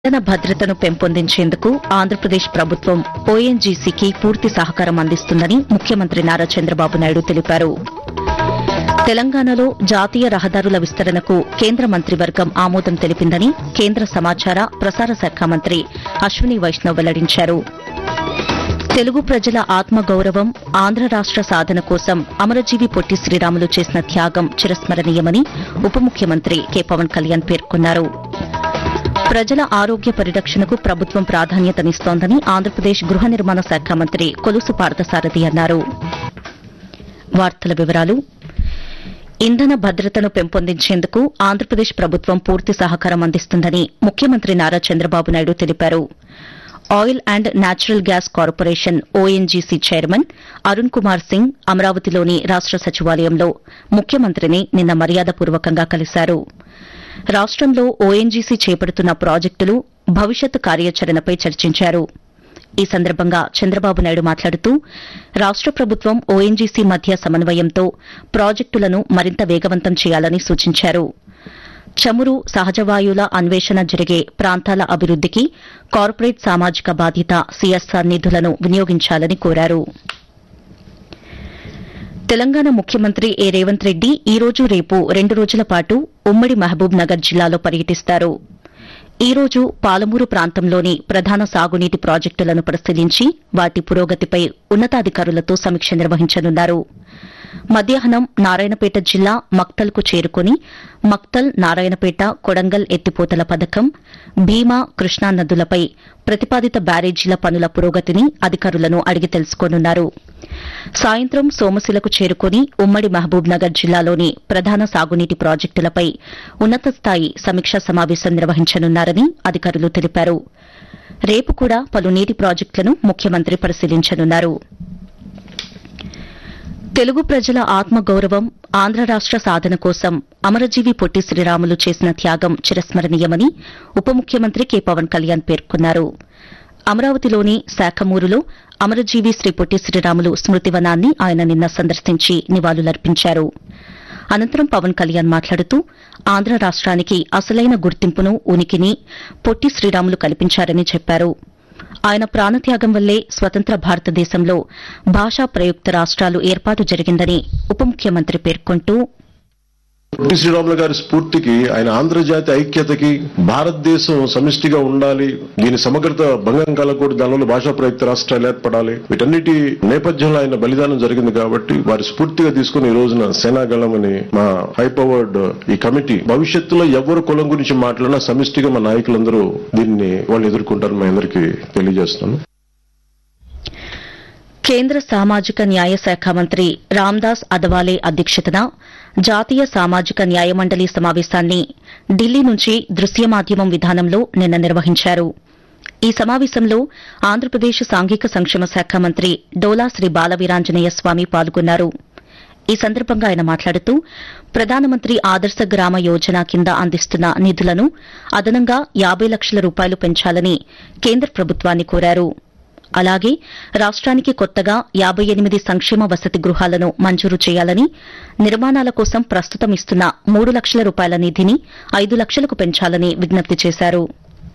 ఇంధన భద్రతను పెంపొందించేందుకు ఆంధ్రప్రదేశ్ ప్రభుత్వం ఓఎన్జీసీకి పూర్తి సహకారం అందిస్తుందని ముఖ్యమంత్రి నారా చంద్రబాబు నాయుడు తెలిపారు తెలంగాణలో జాతీయ రహదారుల విస్తరణకు కేంద్ర మంత్రివర్గం ఆమోదం తెలిపిందని కేంద్ర సమాచార ప్రసార శాఖ మంత్రి అశ్విని వైష్ణవ్ వెల్లడించారు తెలుగు ప్రజల ఆత్మగౌరవం ఆంధ్ర రాష్ట సాధన కోసం అమరజీవి పొట్టి శ్రీరాములు చేసిన త్యాగం చిరస్మరణీయమని ఉప ముఖ్యమంత్రి కె పవన్ కళ్యాణ్ పేర్కొన్నారు ప్రజల ఆరోగ్య పరిరక్షణకు ప్రభుత్వం ప్రాధాన్యతనిస్తోందని ఆంధ్రప్రదేశ్ గృహ నిర్మాణ శాఖ మంత్రి కొలుసు పార్థసారథి అన్నారు వార్తల వివరాలు ఇంధన భద్రతను పెంపొందించేందుకు ఆంధ్రప్రదేశ్ ప్రభుత్వం పూర్తి సహకారం అందిస్తుందని ముఖ్యమంత్రి నారా చంద్రబాబు నాయుడు తెలిపారు oil and natural gas corporation ONGC chairman Arun Kumar Singh అమరావతిలోని రాష్ట సచివాలయంలో ముఖ్యమంత్రిని నిన్న మర్యాదపూర్వకంగా కలిశారు రాష్టంలో ఓఎన్జీసీ చేపడుతున్న ప్రాజెక్టులు భవిష్యత్ కార్యాచరణపై చర్చించారు ఈ సందర్భంగా చంద్రబాబు నాయుడు మాట్లాడుతూ రాష్ట ప్రభుత్వం ఓఎన్జీసీ మధ్య సమన్వయంతో ప్రాజెక్టులను మరింత వేగవంతం చేయాలని సూచించారు చమురు సహజవాయువుల అన్వేషణ జరిగే ప్రాంతాల అభివృద్దికి కార్పొరేట్ సామాజిక బాధ్యత సీఎస్ఆర్ నిధులను వినియోగించాలని కోరారు తెలంగాణ ముఖ్యమంత్రి ఏ రేవంత్ రెడ్డి ఈ రోజు రేపు రెండు రోజుల పాటు ఉమ్మడి మహబూబ్ నగర్ జిల్లాలో పర్యటిస్తారు ఈ రోజు పాలమూరు ప్రాంతంలోని ప్రధాన సాగునీటి ప్రాజెక్టులను పరిశీలించి వాటి పురోగతిపై ఉన్నతాధికారులతో సమీక్ష నిర్వహించనున్నారు మధ్యాహ్నం నారాయణపేట జిల్లా మక్తల్కు చేరుకుని మక్తల్ నారాయణపేట కొడంగల్ ఎత్తిపోతల పథకం భీమా కృష్ణా నదులపై ప్రతిపాదిత బ్యారేజీల పనుల పురోగతిని అధికారులను అడిగి తెలుసుకోనున్నారు సాయంత్రం సోమశిలకు చేరుకుని ఉమ్మడి మహబూబ్ నగర్ జిల్లాలోని ప్రధాన సాగునీటి ప్రాజెక్టులపై ఉన్నత స్థాయి సమీక్షా సమావేశం నిర్వహించనున్నారని అధికారులు తెలిపారు రేపు కూడా పలు నీటి ప్రాజెక్టులను ముఖ్యమంత్రి పరిశీలించనున్నారు తెలుగు ప్రజల ఆత్మగౌరవం ఆంధ్ర రాష్ట సాధన కోసం అమరజీవి పొట్టి శ్రీరాములు చేసిన త్యాగం చిరస్మరణీయమని ఉప ముఖ్యమంత్రి కె పవన్ కళ్యాణ్ పేర్కొన్నారు అమరావతిలోని శాఖమూరులో అమరజీవి శ్రీ పొట్టి శ్రీరాములు స్మృతివనాన్ని ఆయన నిన్న సందర్శించి నివాళులర్పించారు అనంతరం పవన్ కళ్యాణ్ మాట్లాడుతూ ఆంధ్ర రాష్ట్రానికి అసలైన గుర్తింపును ఉనికిని పొట్టి శ్రీరాములు కల్పించారని చెప్పారు ఆయన ప్రాణత్యాగం వల్లే స్వతంత్ర భారతదేశంలో భాషా ప్రయుక్త రాష్ట్రాలు ఏర్పాటు జరిగిందని ఉప ముఖ్యమంత్రి పేర్కొంటూ పొట్టి శ్రీరాములు గారి స్ఫూర్తికి ఆయన ఆంధ్రజాతి ఐక్యతకి భారతదేశం సమిష్టిగా ఉండాలి దీని సమగ్రత భంగం కలగకూడదు దానివల్ల భాషా ప్రయుక్త రాష్ట్రాలు ఏర్పడాలి వీటన్నిటి నేపథ్యంలో ఆయన బలిదానం జరిగింది కాబట్టి వారి స్ఫూర్తిగా తీసుకుని ఈ రోజున సేనాగళం అని మా హై పవర్డ్ ఈ కమిటీ భవిష్యత్తులో ఎవరు కులం గురించి మాట్లాడినా సమిష్టిగా మా నాయకులందరూ దీన్ని వాళ్ళు ఎదుర్కొంటారు మా అందరికీ తెలియజేస్తున్నాను కేంద్ర సామాజిక న్యాయ శాఖ మంత్రి రామ్దాస్ అదవాలే అధ్యక్షతన జాతీయ సామాజిక న్యాయ మండలి సమావేశాన్ని ఢిల్లీ నుంచి దృశ్య మాధ్యమం విధానంలో నిన్న నిర్వహించారు ఈ సమావేశంలో ఆంధ్రప్రదేశ్ సాంఘిక సంక్షేమ శాఖ మంత్రి డోలా శ్రీ బాలవీరాంజనేయ స్వామి పాల్గొన్నారు ఈ సందర్భంగా ఆయన మాట్లాడుతూ ప్రధానమంత్రి ఆదర్శ గ్రామ యోజన కింద అందిస్తున్న నిధులను అదనంగా యాబై లక్షల రూపాయలు పెంచాలని కేంద్ర ప్రభుత్వాన్ని కోరారు అలాగే రాష్ట్రానికి కొత్తగా యాబై ఎనిమిది సంక్షేమ వసతి గృహాలను మంజూరు చేయాలని నిర్మాణాల కోసం ప్రస్తుతం ఇస్తున్న మూడు లక్షల రూపాయల నిధిని ఐదు లక్షలకు పెంచాలని విజ్ఞప్తి చేశారు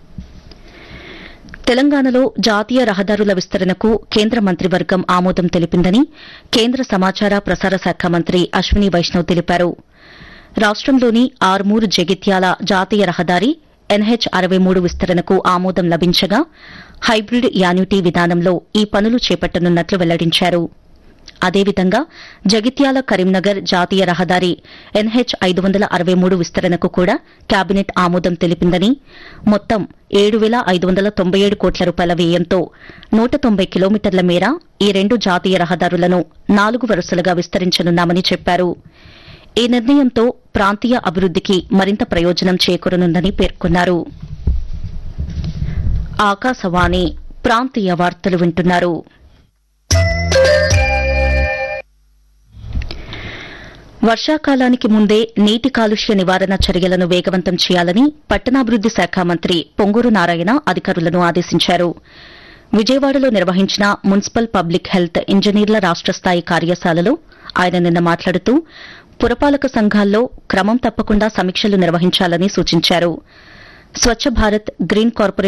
తెలంగాణలో జాతీయ రహదారుల విస్తరణకు కేంద్ర మంత్రివర్గం ఆమోదం తెలిపిందని కేంద్ర సమాచార ప్రసార శాఖ మంత్రి అశ్విని వైష్ణవ్ తెలిపారు రాష్టంలోని ఆర్మూర్ జగిత్యాల జాతీయ రహదారి ఎన్హెచ్ అరవై మూడు విస్తరణకు ఆమోదం లభించగా హైబ్రిడ్ యాన్యుటీ విధానంలో ఈ పనులు చేపట్టనున్నట్లు వెల్లడించారు అదేవిధంగా జగిత్యాల కరీంనగర్ జాతీయ రహదారి ఎన్హెచ్ ఐదు వందల అరవై మూడు విస్తరణకు కూడా కేబినెట్ ఆమోదం తెలిపిందని మొత్తం ఏడు వేల ఐదు వందల తొంభై ఏడు కోట్ల రూపాయల వ్యయంతో నూట తొంభై కిలోమీటర్ల మేర ఈ రెండు జాతీయ రహదారులను నాలుగు వరుసలుగా విస్తరించనున్నామని చెప్పారు ఈ నిర్ణయంతో ప్రాంతీయ అభివృద్దికి మరింత ప్రయోజనం చేకూరనుందని పేర్కొన్నారు ఆకాశవాణి ప్రాంతీయ వార్తలు వింటున్నారు వర్షాకాలానికి ముందే నీటి కాలుష్య నివారణ చర్యలను వేగవంతం చేయాలని పట్టణాభివృద్ది శాఖ మంత్రి పొంగూరు నారాయణ అధికారులను ఆదేశించారు విజయవాడలో నిర్వహించిన మున్సిపల్ పబ్లిక్ హెల్త్ ఇంజనీర్ల రాష్ట స్థాయి కార్యశాలలో ఆయన నిన్న మాట్లాడుతూ పురపాలక సంఘాల్లో క్రమం తప్పకుండా సమీక్షలు నిర్వహించాలని సూచించారు స్వచ్ఛ భారత్ గ్రీన్ కార్పొరేషన్